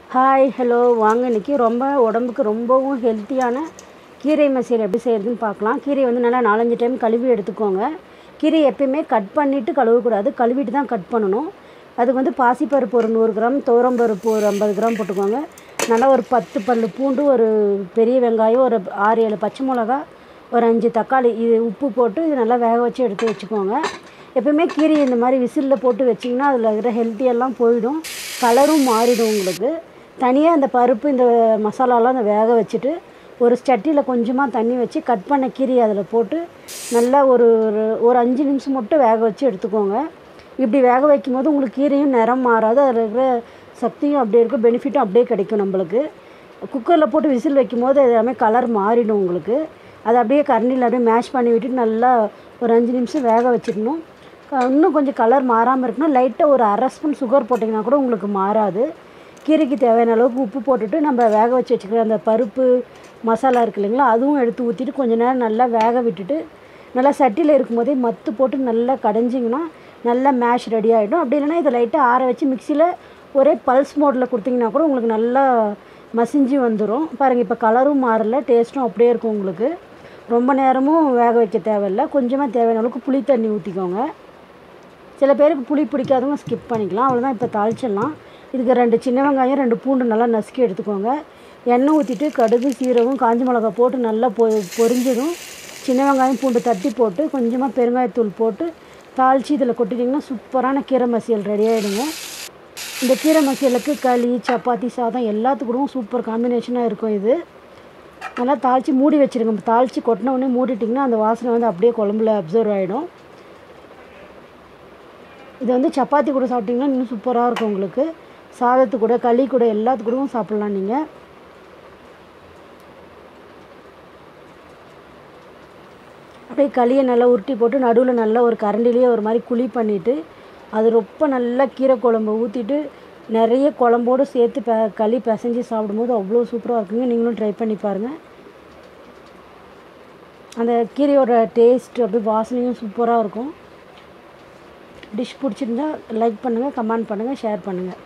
hi hello வாங்க இன்றைக்கி ரொம்ப உடம்புக்கு ரொம்பவும் ஹெல்த்தியான கீரை மசியல் எப்படி செய்கிறதுன்னு பார்க்கலாம் கீரையை வந்து நல்லா நாலஞ்சு டைம் கழுவி எடுத்துக்கோங்க கீரையை எப்பயுமே கட் பண்ணிவிட்டு கழுவக்கூடாது கழுவிட்டு தான் கட் பண்ணணும் அதுக்கு வந்து பாசிப்பருப்பு ஒரு நூறு கிராம் துவரம்பருப்பு ஒரு ஐம்பது கிராம் போட்டுக்கோங்க நல்லா ஒரு பத்து பல் பூண்டு ஒரு பெரிய வெங்காயம் ஒரு ஆறு ஏழு பச்சை மிளகா ஒரு அஞ்சு தக்காளி இது உப்பு போட்டு இது நல்லா வேக வச்சு எடுத்து வச்சுக்கோங்க எப்பவுமே கீரை இந்த மாதிரி விசிலில் போட்டு வச்சிங்கன்னா அதில் இருக்கிற ஹெல்த்தியெல்லாம் போயிடும் கலரும் மாறிடும் உங்களுக்கு தனியாக இந்த பருப்பு இந்த மசாலாலாம் அந்த வேக வச்சுட்டு ஒரு சட்டியில் கொஞ்சமாக தண்ணி வச்சு கட் பண்ண கீரையை அதில் போட்டு நல்லா ஒரு ஒரு- ஒரு அஞ்சு நிமிஷம் மட்டும் வேக வச்சு எடுத்துக்கோங்க இப்படி வேக வைக்கும் போது உங்களுக்கு கீரையும் நிறம் மாறாது அதில் இருக்கிற சக்தியும் அப்படியே இருக்கும் பெனிஃபிட்டும் அப்படியே கிடைக்கும் நம்மளுக்கு குக்கரில் போட்டு விசில் வைக்கும் போது அது எல்லாமே கலர் மாறிடும் உங்களுக்கு அதை அப்படியே கரண்டியில் அப்படியே மேஷ் பண்ணி விட்டுட்டு நல்லா ஒரு அஞ்சு நிமிஷம் வேக வச்சிடணும் க- இன்னும் கொஞ்சம் கலர் மாறாமல் இருக்கணும் லைட்டாக ஒரு அரை ஸ்பூன் சுகர் போட்டிங்கன்னா கூட உங்களுக்கு மாறாது கீரைக்கு தேவையான அளவுக்கு உப்பு போட்டுட்டு நம்ம வேக வச்சு வச்சுக்கிற அந்த பருப்பு மசாலா இருக்கு இல்லைங்களா அதுவும் எடுத்து ஊற்றிட்டு கொஞ்ச நேரம் நல்லா வேக விட்டுட்டு நல்லா சட்டியில் இருக்கும்போதே மத்து போட்டு நல்லா கடைஞ்சிங்கன்னா நல்லா மேஷ் ரெடி ஆகிடும் அப்படி இல்லைன்னா இதை லைட்டாக ஆற வச்சு மிக்சியில் ஒரே பல்ஸ் மோடில் கொடுத்தீங்கன்னா கூட உங்களுக்கு நல்லா மசிஞ்சு வந்துடும் பாருங்கள் இப்போ கலரும் மாறல டேஸ்ட்டும் அப்படியே இருக்கும் உங்களுக்கு ரொம்ப நேரமும் வேக வைக்க தேவையில்லை கொஞ்சமாக தேவையான அளவுக்கு புளி தண்ணி ஊற்றிக்கோங்க சில பேருக்கு புளி பிடிக்காதவங்க ஸ்கிப் பண்ணிக்கலாம் அவ்வளோதான் இப்போ தாளிச்சிடலாம் இதுக்கு ரெண்டு சின்ன வெங்காயம் ரெண்டு பூண்டு நல்லா நசுக்கி எடுத்துக்கோங்க எண்ணெய் ஊற்றிட்டு கடுகு சீரகம் காஞ்ச மிளகா போட்டு நல்லா பொ பொரிஞ்சதும் சின்ன வெங்காயம் பூண்டு தட்டி போட்டு கொஞ்சமாக பெருங்காயத்தூள் போட்டு தாளித்து இதில் கொட்டிட்டிங்கன்னா சூப்பரான கீரை மசியல் ரெடி ஆகிடுங்க இந்த கீரை மசியலுக்கு களி சப்பாத்தி சாதம் எல்லாத்துக்கூடவும் சூப்பர் காம்பினேஷனாக இருக்கும் இது நல்லா தாளித்து மூடி வச்சுருங்க தாளித்து கொட்டின உடனே மூடிட்டிங்கன்னா அந்த வாசனை வந்து அப்படியே குழம்புல அப்சர்வ் ஆகிடும் இது வந்து சப்பாத்தி கூட சாப்பிட்டிங்கன்னா இன்னும் சூப்பராக இருக்கும் உங்களுக்கு சாதத்து கூட களி கூட எல்லாத்து கூடவும் சாப்பிட்லாம் நீங்கள் அப்படியே களியை நல்லா உருட்டி போட்டு நடுவில் நல்லா ஒரு கரண்டிலேயே ஒரு மாதிரி குழி பண்ணிவிட்டு அது ரொம்ப நல்லா கீரை குழம்பு ஊற்றிட்டு நிறைய குழம்போடு சேர்த்து ப களி பிசைஞ்சு சாப்பிடும்போது அவ்வளோ சூப்பராக இருக்குங்க நீங்களும் ட்ரை பண்ணி பாருங்கள் அந்த கீரையோட டேஸ்ட் அப்படியே வாசனையும் சூப்பராக இருக்கும் டிஷ் பிடிச்சிருந்தா லைக் பண்ணுங்கள் கமெண்ட் பண்ணுங்கள் ஷேர் பண்ணுங்கள்